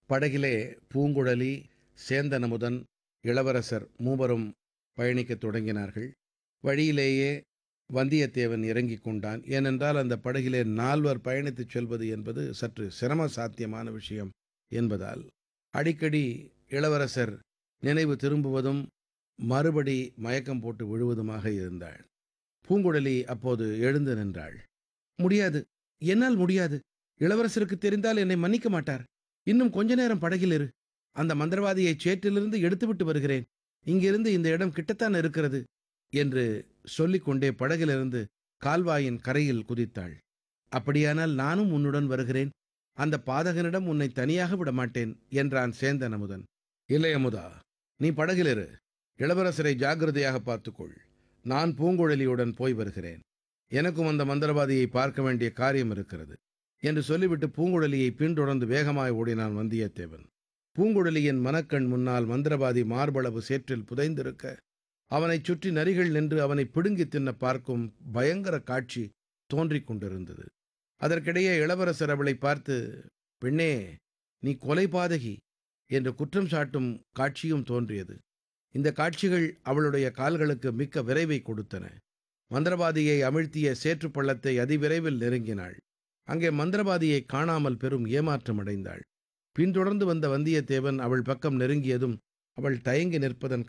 படகிலே பூங்குழலி சேந்தனமுதன் இளவரசர் மூவரும் பயணிக்கத் தொடங்கினார்கள் வழியிலேயே வந்தியத்தேவன் இறங்கிக் கொண்டான் ஏனென்றால் அந்த படகிலே நால்வர் பயணித்துச் செல்வது என்பது சற்று சிரம சாத்தியமான விஷயம் என்பதால் அடிக்கடி இளவரசர் நினைவு திரும்புவதும் மறுபடி மயக்கம் போட்டு விழுவதுமாக இருந்தாள் பூங்குழலி அப்போது எழுந்து நின்றாள் முடியாது என்னால் முடியாது இளவரசருக்கு தெரிந்தால் என்னை மன்னிக்க மாட்டார் இன்னும் கொஞ்ச நேரம் படகில் இரு அந்த மந்திரவாதியை சேற்றிலிருந்து எடுத்துவிட்டு வருகிறேன் இங்கிருந்து இந்த இடம் கிட்டத்தான் இருக்கிறது என்று சொல்லிக்கொண்டே படகிலிருந்து கால்வாயின் கரையில் குதித்தாள் அப்படியானால் நானும் உன்னுடன் வருகிறேன் அந்த பாதகனிடம் உன்னை தனியாக விட மாட்டேன் என்றான் சேந்தன் அமுதன் இல்லை அமுதா நீ படகில் இரு இளவரசரை ஜாக்கிரதையாக பார்த்துக்கொள் நான் பூங்குழலியுடன் போய் வருகிறேன் எனக்கும் அந்த மந்திரவாதியை பார்க்க வேண்டிய காரியம் இருக்கிறது என்று சொல்லிவிட்டு பூங்குழலியை பின்தொடர்ந்து வேகமாய் ஓடினான் வந்தியத்தேவன் பூங்குழலியின் மனக்கண் முன்னால் மந்திரவாதி மார்பளவு சேற்றில் புதைந்திருக்க அவனைச் சுற்றி நரிகள் நின்று அவனை பிடுங்கித் தின்ன பார்க்கும் பயங்கர காட்சி தோன்றிக் கொண்டிருந்தது அதற்கிடையே இளவரசர் அவளை பார்த்து பெண்ணே நீ கொலை பாதகி என்று குற்றம் சாட்டும் காட்சியும் தோன்றியது இந்த காட்சிகள் அவளுடைய கால்களுக்கு மிக்க விரைவை கொடுத்தன மந்திரவாதியை அமிழ்த்திய சேற்றுப் பள்ளத்தை அதிவிரைவில் நெருங்கினாள் அங்கே மந்திரவாதியை காணாமல் பெரும் ஏமாற்றம் அடைந்தாள் பின்தொடர்ந்து வந்த வந்தியத்தேவன் அவள் பக்கம் நெருங்கியதும் அவள் தயங்கி நிற்பதன்